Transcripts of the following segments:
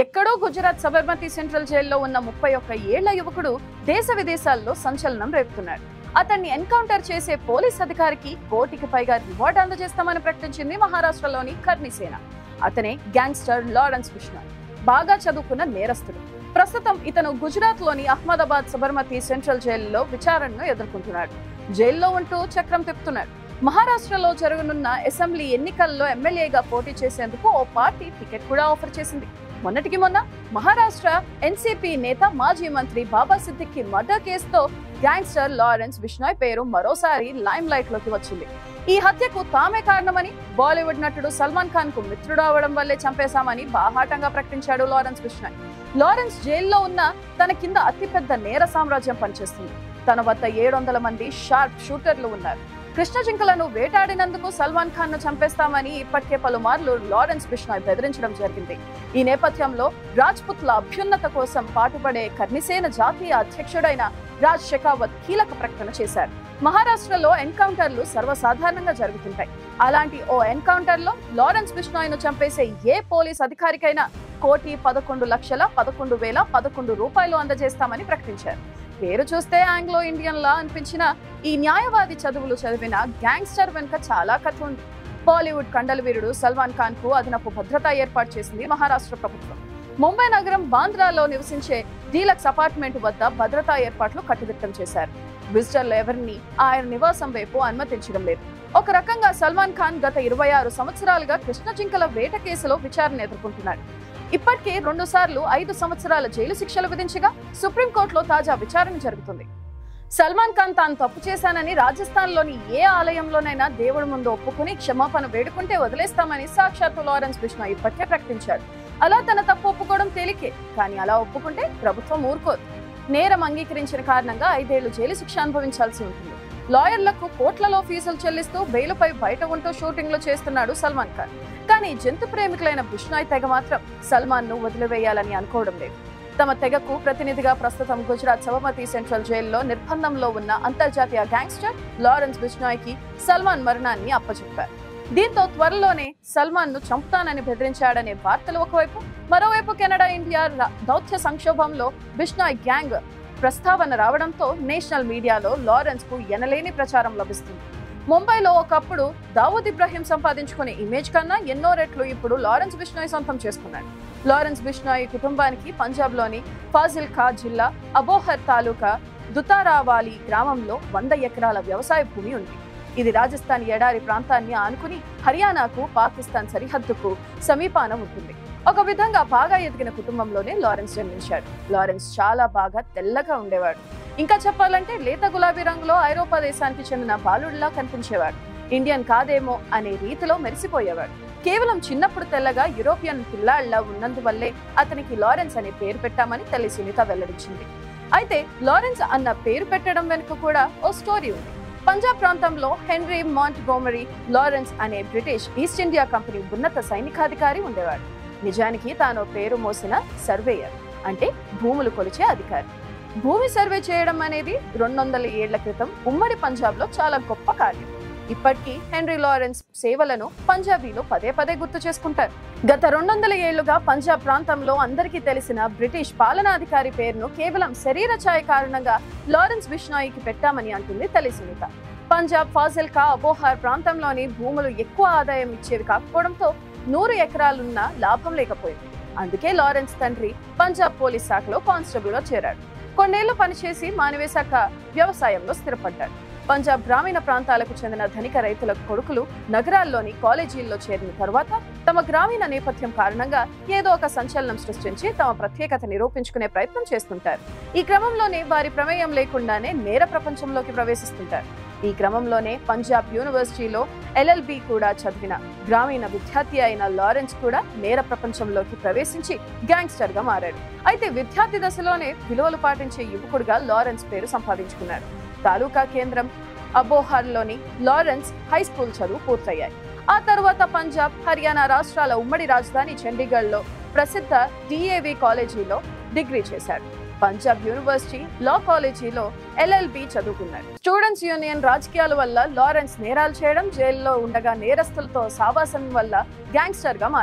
ఎక్కడో గుజరాత్ సబర్మతి సెంట్రల్ జైల్లో ఉన్న ముప్పై ఒక్క ఏళ్ల యువకుడు దేశ విదేశాల్లో సంచలనం రేపుతున్నాడు అతన్ని ఎన్కౌంటర్ చేసే పోలీస్ అధికారికి కోటికి పైగా రివార్డు అందజేస్తామని ప్రకటించింది మహారాష్ట్రలోని కర్ణిసేన అతనే గ్యాంగ్స్టర్ లారెన్స్ బిష్నాయ్ బాగా చదువుకున్న నేరస్తుడు ప్రస్తుతం ఇతను గుజరాత్ లోని అహ్మదాబాద్ సబర్మతి సెంట్రల్ జైలులో విచారణను ఎదుర్కొంటున్నాడు జైల్లో ఉంటూ చక్రం తిప్పుతున్నాడు మహారాష్ట్రలో జరగనున్న అసెంబ్లీ ఎన్నికల్లో ఎమ్మెల్యేగా పోటీ చేసేందుకు ఓ పార్టీ టికెట్ కూడా ఆఫర్ చేసింది మొన్నటికి మొన్న మహారాష్ట్ర ఎన్సీపీ నేత మాజీ మంత్రి బాబా సిద్దిక్కి మర్డర్ కేసుతో గ్యాంగ్స్టర్ లారెన్స్ బిష్నాయ్ పేరు మరోసారి లైమ్ లైట్ లోకి వచ్చింది ఈ హత్యకు తామే కారణమని బాలీవుడ్ నటుడు సల్మాన్ ఖాన్ కు మిత్రుడు అవడం వల్లే చంపేశామని బాహాటంగా ప్రకటించాడు లారెన్స్ బిష్నాయ్ లారెన్స్ జైల్లో ఉన్న తన కింద అతిపెద్ద నేర సామ్రాజ్యం పనిచేస్తుంది తన వద్ద ఏడు వందల మంది షార్ప్ షూటర్లు ఉన్నారు కృష్ణ జింకలను వేటాడినందుకు సల్మాన్ ఖాన్ ను చంపేస్తామని ఇప్పటికే పలుమార్లు లారెన్స్ బిష్నాయ్ బెదిరించడం జరిగింది ఈ నేపథ్యంలో రాజ్పుత్ల అభ్యున్నత కోసం పాటుపడే కర్ణిసేన జాతీయ అధ్యక్షుడైన రాజ్ షెకావత్ కీలక ప్రకటన చేశారు మహారాష్ట్రలో ఎన్కౌంటర్లు సర్వసాధారణంగా జరుగుతుంటాయి అలాంటి ఓ ఎన్కౌంటర్ లో లారెన్స్ బిష్నాయ్ ను చంపేసే ఏ పోలీస్ అధికారికైనా కోటి పదకొండు లక్షల పదకొండు వేల పదకొండు రూపాయలు అందజేస్తామని ప్రకటించారు పేరు చూస్తే ఆంగ్లో ఇండియన్ లా అనిపించిన ఈ న్యాయవాది చదువులు చదివిన గ్యాంగ్స్టర్ వెనుక చాలా కథ ఉంది బాలీవుడ్ కండల వీరుడు సల్మాన్ ఖాన్ కు అదనపు భద్రత ఏర్పాటు చేసింది మహారాష్ట్ర ప్రభుత్వం ముంబై నగరం బాంద్రాలో నివసించే డీలక్స్ అపార్ట్మెంట్ వద్ద భద్రతా ఏర్పాట్లు కట్టుదిట్టం చేశారు విజిటర్లు ఎవరిని ఆయన నివాసం వైపు అనుమతించడం లేదు ఒక రకంగా సల్మాన్ ఖాన్ గత ఇరవై ఆరు సంవత్సరాలుగా కృష్ణ జింకల వేట కేసులో విచారణ ఎదుర్కొంటున్నాడు ఇప్పటికే రెండు సార్లు ఐదు సంవత్సరాల జైలు శిక్షలు విధించగా సుప్రీంకోర్టులో తాజా విచారణ జరుగుతుంది సల్మాన్ ఖాన్ తాను తప్పు చేశానని రాజస్థాన్లోని ఏ ఆలయంలోనైనా దేవుడి ముందు ఒప్పుకుని క్షమాపణ వేడుకుంటే వదిలేస్తామని సాక్షాత్తు లారెన్స్ బిష్ణా ఇప్పటికే ప్రకటించాడు అలా తన తప్పు ఒప్పుకోవడం తేలికే కానీ అలా ఒప్పుకుంటే ప్రభుత్వం ఊరుకోదు నేరం అంగీకరించిన కారణంగా ఐదేళ్లు జైలు శిక్ష అనుభవించాల్సి ఉంటుంది లాయర్లకు కోట్లలో ఫీజులు చెల్లిస్తూ బెయిలుపై బయట ఉంటూ షూటింగ్లు చేస్తున్నాడు సల్మాన్ ఖాన్ కానీ జంతు ప్రేమికులైన బిష్నాయ్ తెగ మాత్రం సల్మాన్ ను వదిలివేయాలని అనుకోవడం లేదు తమ తెగకు ప్రతినిధిగా ప్రస్తుతం గుజరాత్ సబర్మతి సెంట్రల్ జైల్లో నిర్బంధంలో ఉన్న అంతర్జాతీయ గ్యాంగ్స్టర్ లారెన్స్ బిష్నాయ్ కి సల్మాన్ మరణాన్ని అప్పచెప్పారు దీంతో త్వరలోనే సల్మాన్ ను చంపుతానని బెదిరించాడనే వార్తలు ఒకవైపు మరోవైపు కెనడా ఇండియా ర- దౌత్య సంక్షోభంలో బిష్నాయ్ గ్యాంగ్ ప్రస్తావన రావడంతో నేషనల్ మీడియాలో లారెన్స్ కు ఎనలేని ప్రచారం లభిస్తుంది ముంబైలో ఒకప్పుడు దావూద్ ఇబ్రాహిం సంపాదించుకునే ఇమేజ్ కన్నా ఎన్నో రెట్లు ఇప్పుడు లారెన్స్ బిష్నాయ్ సొంతం చేసుకున్నాడు లారెన్స్ బిష్నాయ్ కుటుంబానికి పంజాబ్లోని ఫాజిల్ ఖా జిల్లా అబోహర్ తాలూకా దుతారావాలి గ్రామంలో వంద ఎకరాల వ్యవసాయ భూమి ఉంది ఇది రాజస్థాన్ ఎడారి ప్రాంతాన్ని ఆనుకుని హర్యానాకు పాకిస్తాన్ సరిహద్దుకు సమీపాన ఉంటుంది ఒక విధంగా బాగా ఎదిగిన కుటుంబంలోనే లారెన్స్ జన్మించాడు లారెన్స్ చాలా బాగా తెల్లగా ఉండేవాడు ఇంకా చెప్పాలంటే లేత గులాబీ రంగులో ఐరోపా దేశానికి చెందిన బాలుడిలా కనిపించేవాడు ఇండియన్ కాదేమో అనే రీతిలో మెరిసిపోయేవాడు కేవలం చిన్నప్పుడు తెల్లగా యూరోపియన్ పిల్లాళ్లా ఉన్నందువల్లే అతనికి లారెన్స్ అనే పేరు పెట్టామని తల్లి సునీత వెల్లడించింది అయితే లారెన్స్ అన్న పేరు పెట్టడం వెనుక కూడా ఓ స్టోరీ ఉంది పంజాబ్ ప్రాంతంలో హెన్రీ మాంట్ గోమరీ లారెన్స్ అనే బ్రిటిష్ ఈస్ట్ ఇండియా కంపెనీ ఉన్నత సైనికాధికారి ఉండేవాడు నిజానికి తాను పేరు మోసిన సర్వేయర్ అంటే భూములు కొలిచే అధికారి భూమి సర్వే చేయడం అనేది రెండు వందల ఏళ్ల క్రితం ఉమ్మడి పంజాబ్లో చాలా గొప్ప కార్యం ఇప్పటికీ హెన్రీ లారెన్స్ సేవలను పంజాబీలో పదే పదే గుర్తు చేసుకుంటారు గత రెండు వందల ఏళ్లుగా పంజాబ్ ప్రాంతంలో అందరికీ తెలిసిన బ్రిటిష్ పాలనాధికారి పేరును కేవలం శరీర ఛాయ కారణంగా లారెన్స్ బిష్నాయికి పెట్టామని అంటుంది తల్లి సునీత పంజాబ్ ఫాజిల్ కా అబోహార్ ప్రాంతంలోని భూములు ఎక్కువ ఆదాయం ఇచ్చేవి కాకపోవడంతో నూరు ఎకరాలున్న లాభం లేకపోయింది అందుకే లారెన్స్ తండ్రి పంజాబ్ పోలీస్ శాఖలో కానిస్టేబుల్ గా చేరాడు కొన్నేళ్లు పనిచేసి మానవే శాఖ వ్యవసాయంలో స్థిరపడ్డాడు పంజాబ్ గ్రామీణ ప్రాంతాలకు చెందిన ధనిక రైతుల కొడుకులు నగరాల్లోని కాలేజీల్లో చేరిన తర్వాత తమ గ్రామీణ నేపథ్యం కారణంగా ఏదో ఒక సంచలనం సృష్టించి తమ ప్రత్యేకత నిరూపించుకునే ప్రయత్నం చేస్తుంటారు ఈ క్రమంలోనే వారి ప్రమేయం లేకుండానే నేర ప్రపంచంలోకి ప్రవేశిస్తుంటారు ఈ క్రమంలోనే పంజాబ్ యూనివర్సిటీలో ఎల్ఎల్బి కూడా చదివిన గ్రామీణ విద్యార్థి అయిన లారెన్స్ కూడా నేర ప్రపంచంలోకి ప్రవేశించి గ్యాంగ్స్టర్ గా మారాడు అయితే విద్యార్థి దశలోనే విలువలు పాటించే యువకుడిగా లారెన్స్ పేరు సంపాదించుకున్నాడు తాలూకా కేంద్రం అబోహార్లోని లారెన్స్ హై స్కూల్ చదువు పూర్తయ్యాయి ఆ తర్వాత పంజాబ్ హర్యానా రాష్ట్రాల ఉమ్మడి రాజధాని చండీగఢ్లో ప్రసిద్ధ డిఏవి కాలేజీలో డిగ్రీ చేశాడు పంజాబ్ యూనివర్సిటీ లా కాలేజీలో ఎల్ఎల్బి చదువుకున్నాడు స్టూడెంట్స్ యూనియన్ రాజకీయాల వల్ల లారెన్స్ నేరాలు చేయడం జైల్లో ఉండగా నేరస్తులతో సావాసం వల్ల గ్యాంగ్స్టర్ గా మారాడు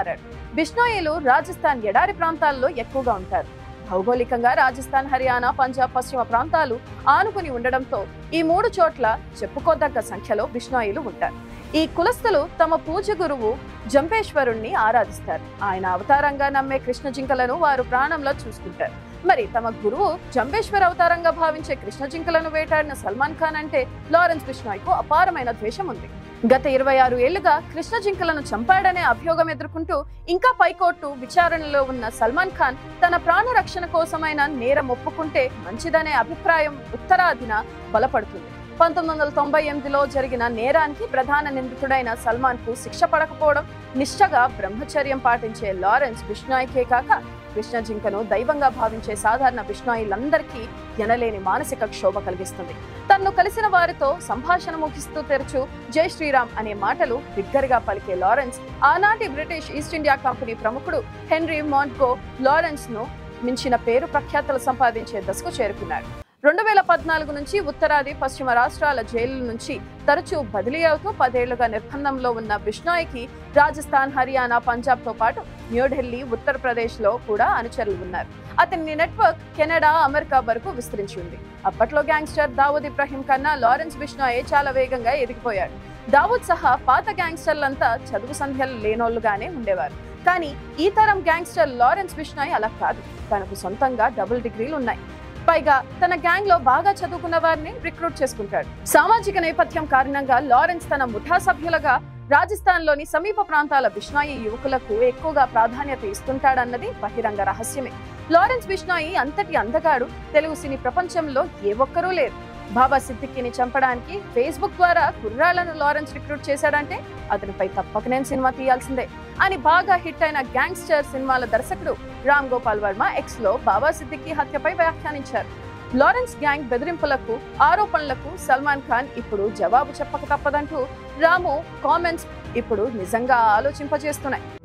బిష్నోయిలు రాజస్థాన్ ఎడారి ప్రాంతాల్లో ఎక్కువగా ఉంటారు భౌగోళికంగా రాజస్థాన్ హర్యానా పంజాబ్ పశ్చిమ ప్రాంతాలు ఆనుకుని ఉండడంతో ఈ మూడు చోట్ల చెప్పుకోదగ్గ సంఖ్యలో బిష్నోయిలు ఉంటారు ఈ కులస్తులు తమ పూజ గురువు జంపేశ్వరుణ్ణి ఆరాధిస్తారు ఆయన అవతారంగా నమ్మే కృష్ణ జింకలను వారు ప్రాణంలో చూసుకుంటారు మరి తమ గురువు జంబేశ్వర్ అవతారంగా భావించే కృష్ణ జింకలను వేటాడిన సల్మాన్ ఖాన్ అంటే లారెన్స్ బిష్నాయ్కు అపారమైన ద్వేషం ఉంది గత ఇరవై ఆరు ఏళ్లుగా కృష్ణ జింకలను చంపాడనే అభియోగం ఎదుర్కొంటూ ఇంకా పైకోర్టు విచారణలో ఉన్న సల్మాన్ ఖాన్ తన ప్రాణ రక్షణ కోసమైన నేరం ఒప్పుకుంటే మంచిదనే అభిప్రాయం ఉత్తరాదిన బలపడుతుంది పంతొమ్మిది వందల తొంభై ఎనిమిదిలో జరిగిన నేరానికి ప్రధాన నిందితుడైన సల్మాన్ కు శిక్ష పడకపోవడం నిష్ఠగా బ్రహ్మచర్యం పాటించే లారెన్స్ బిష్నాయ్కే కాక కృష్ణ జింకను దైవంగా భావించే సాధారణ బిష్నాయిలందరికీ ఎనలేని మానసిక క్షోభ కలిగిస్తుంది తన్ను కలిసిన వారితో సంభాషణ ముగిస్తూ తెరచు జై శ్రీరామ్ అనే మాటలు బిగ్గరగా పలికే లారెన్స్ ఆనాటి బ్రిటిష్ ఈస్ట్ ఇండియా కంపెనీ ప్రముఖుడు హెన్రీ మాంట్గో లారెన్స్ ను మించిన పేరు ప్రఖ్యాతలు సంపాదించే దశకు చేరుకున్నాడు రెండు వేల పద్నాలుగు నుంచి ఉత్తరాది పశ్చిమ రాష్ట్రాల జైలు నుంచి తరచూ బదిలీ అవుతూ పదేళ్లుగా నిర్బంధంలో ఉన్న బిష్నాయ్కి రాజస్థాన్ హర్యానా పంజాబ్ తో పాటు న్యూఢిల్లీ ఉత్తరప్రదేశ్ లో కూడా అనుచరులు ఉన్నారు అతని నెట్వర్క్ కెనడా అమెరికా వరకు విస్తరించి ఉంది అప్పట్లో గ్యాంగ్స్టర్ దావూద్ ఇబ్రహీం కన్నా లారెన్స్ బిష్నాయే చాలా వేగంగా ఎదిగిపోయాడు దావూద్ సహా పాత గ్యాంగ్స్టర్లంతా చదువు సంధ్యలు లేనోళ్లుగానే ఉండేవారు కానీ ఈ తరం గ్యాంగ్స్టర్ లారెన్స్ బిష్నాయ్ అలా కాదు తనకు సొంతంగా డబుల్ డిగ్రీలు ఉన్నాయి పైగా తన గ్యాంగ్ లో బాగా చదువుకున్న వారిని రిక్రూట్ చేసుకుంటాడు సామాజిక నేపథ్యం కారణంగా లారెన్స్ తన ముఠా సభ్యులుగా రాజస్థాన్ లోని సమీప ప్రాంతాల బిష్నాయి యువకులకు ఎక్కువగా ప్రాధాన్యత ఇస్తుంటాడన్నది బహిరంగ రహస్యమే లారెన్స్ బిష్నాయి అంతటి అందగాడు తెలుగు సినీ ప్రపంచంలో ఏ ఒక్కరూ లేరు బాబా సిద్దిక్కిని చంపడానికి ఫేస్బుక్ ద్వారా కుర్రాళ్లను లారెన్స్ రిక్రూట్ చేశాడంటే అతనిపై తప్పక నేను సినిమా తీయాల్సిందే అని బాగా హిట్ అయిన గ్యాంగ్స్టర్ సినిమాల దర్శకుడు రామ్ గోపాల్ వర్మ ఎక్స్ లో బాబా సిద్దికి హత్యపై వ్యాఖ్యానించారు లారెన్స్ గ్యాంగ్ బెదిరింపులకు ఆరోపణలకు సల్మాన్ ఖాన్ ఇప్పుడు జవాబు చెప్పక తప్పదంటూ రాము కామెంట్స్ ఇప్పుడు నిజంగా ఆలోచింపజేస్తున్నాయి